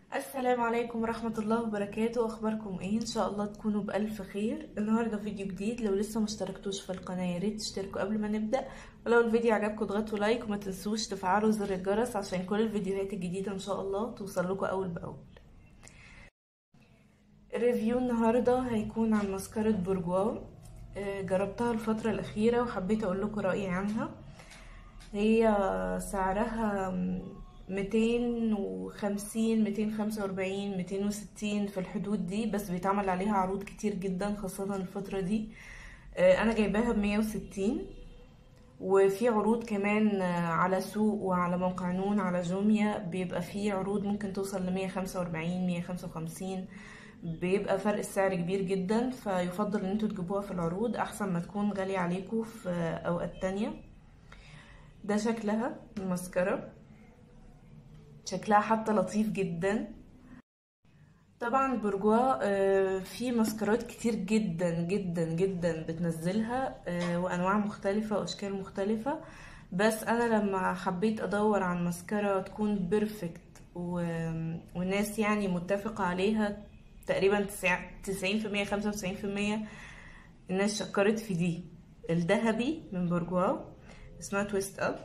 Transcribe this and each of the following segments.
السلام عليكم ورحمة الله وبركاته اخباركم ايه ان شاء الله تكونوا بألف خير النهاردة فيديو جديد لو لسه مشتركتوش في القناة يا ريت تشتركوا قبل ما نبدأ ولو الفيديو عجبكم اضغطوا لايك وما تنسوش تفعلوا زر الجرس عشان كل الفيديوهات الجديدة ان شاء الله توصل لكم اول باول الريفيو النهاردة هيكون عن مسكرة بورجواو آه، جربتها الفترة الأخيرة وحبيت أقول لكم رأيي عنها هي سعرها ميتين وخمسين ميتين خمسة وأربعين ميتين وستين في الحدود دي بس بيتعمل عليها عروض كتير جدا خاصة الفترة دي آه، أنا جايباها بمية وستين وفي عروض كمان على سوق وعلى موقع نون على جوميا بيبقى في عروض ممكن توصل لمية خمسة وأربعين مية خمسة وخمسين بيبقى فرق السعر كبير جدا فيفضل ان انتوا تجيبوها في العروض احسن ما تكون غالية عليكم في اوقات تانية ده شكلها المسكرة شكلها حتى لطيف جدا طبعا برجوا آه، في مسكرات كتير جدا جدا جدا بتنزلها آه، وانواع مختلفة واشكال مختلفة بس انا لما حبيت ادور عن مسكرة تكون بيرفكت والناس يعني متفقة عليها تقريبا تسعين في المية خمسة وتسعين في المية الناس شكرت في دي الذهبي من برجواو اسمها تويست اب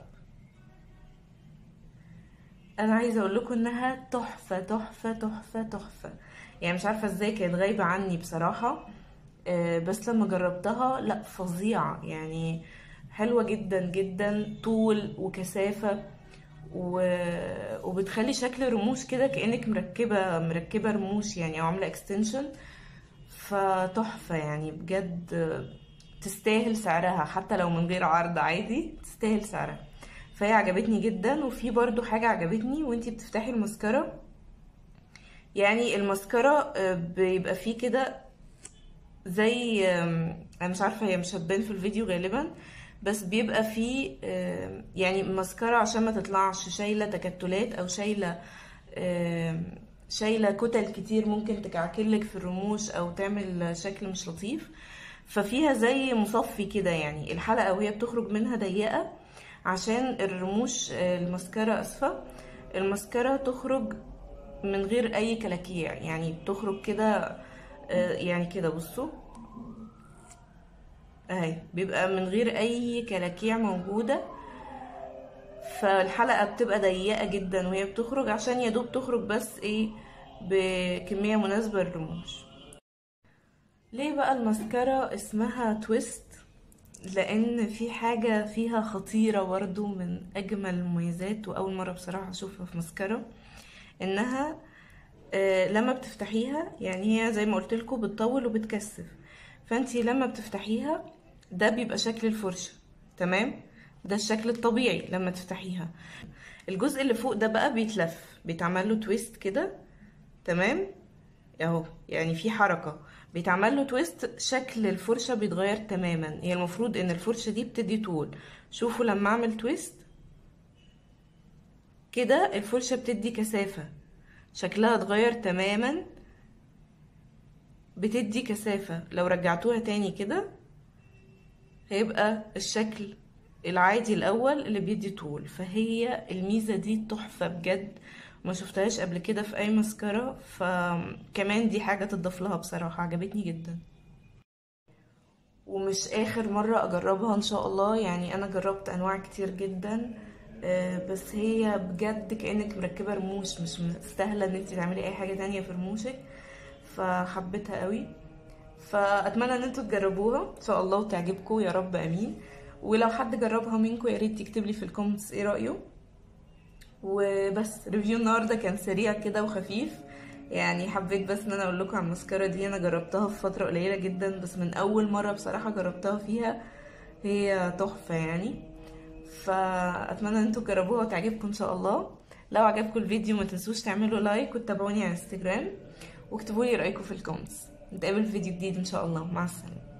انا عايزه اقول لكم انها تحفه تحفه تحفه تحفه يعني مش عارفه ازاي كانت غايبه عني بصراحه آه، بس لما جربتها لا فظيعه يعني حلوه جدا جدا طول وكثافه و... وبتخلي شكل رموش كده كانك مركبه مركبه رموش يعني او عامله اكستنشن فتحفه يعني بجد تستاهل سعرها حتى لو من غير عرض عادي تستاهل سعرها فهي عجبتني جدا وفي برضو حاجة عجبتني وانتي بتفتحي المسكرة يعني المسكرة بيبقى فيه كده زي انا مش عارفة هي مش هتبان في الفيديو غالبا بس بيبقى فيه يعني مسكرة عشان ما تطلعش شايلة تكتلات او شايلة شايلة كتل كتير ممكن تكعكلك في الرموش او تعمل شكل مش لطيف ففيها زي مصفي كده يعني الحلقة وهي بتخرج منها ضيقة عشان الرموش المسكرة اسفة المسكرة تخرج من غير اي كلاكيع يعني بتخرج كده يعني كده بصوا اهي بيبقى من غير اي كلاكيع موجودة فالحلقة بتبقى ضيقة جدا وهي بتخرج عشان يدوب تخرج بس ايه بكمية مناسبة للرموش ليه بقى المسكرة اسمها تويست لان في حاجة فيها خطيرة برضو من اجمل المميزات واول مرة بصراحة اشوفها في مسكرة انها آه لما بتفتحيها يعني هي زي ما قلت لكم بتطول وبتكثف فانتي لما بتفتحيها ده بيبقى شكل الفرشة تمام ده الشكل الطبيعي لما تفتحيها الجزء اللي فوق ده بقى بيتلف بيتعمل له تويست كده تمام اهو يعني في حركة بيتعمل له تويست شكل الفرشة بيتغير تماما هي المفروض ان الفرشة دي بتدي طول شوفوا لما اعمل تويست كده الفرشة بتدي كثافة شكلها اتغير تماما بتدي كثافة لو رجعتوها تاني كده هيبقى الشكل العادي الاول اللي بيدي طول فهي الميزة دي تحفة بجد ما شفتهاش قبل كده في اي مسكرة فكمان دي حاجة تضاف لها بصراحة عجبتني جدا ومش اخر مرة اجربها ان شاء الله يعني انا جربت انواع كتير جدا بس هي بجد كأنك مركبة رموش مش مستاهلة ان انت تعملي اي حاجة تانية في رموشك فحبيتها قوي فاتمنى ان انتوا تجربوها ان شاء الله وتعجبكم يا رب امين ولو حد جربها منكم يا ريت تكتب لي في الكومنتس ايه رايه وبس ريفيو النهارده كان سريع كده وخفيف يعني حبيت بس ان انا اقول لكم عن المسكره دي انا جربتها في فتره قليله جدا بس من اول مره بصراحه جربتها فيها هي تحفه يعني فاتمنى ان انتوا تجربوها وتعجبكم ان شاء الله لو عجبكم الفيديو ما تنسوش تعملوا لايك وتتابعوني على انستجرام واكتبوا لي رايكم في الكومنتس نتقابل في فيديو جديد ان شاء الله مع السلامه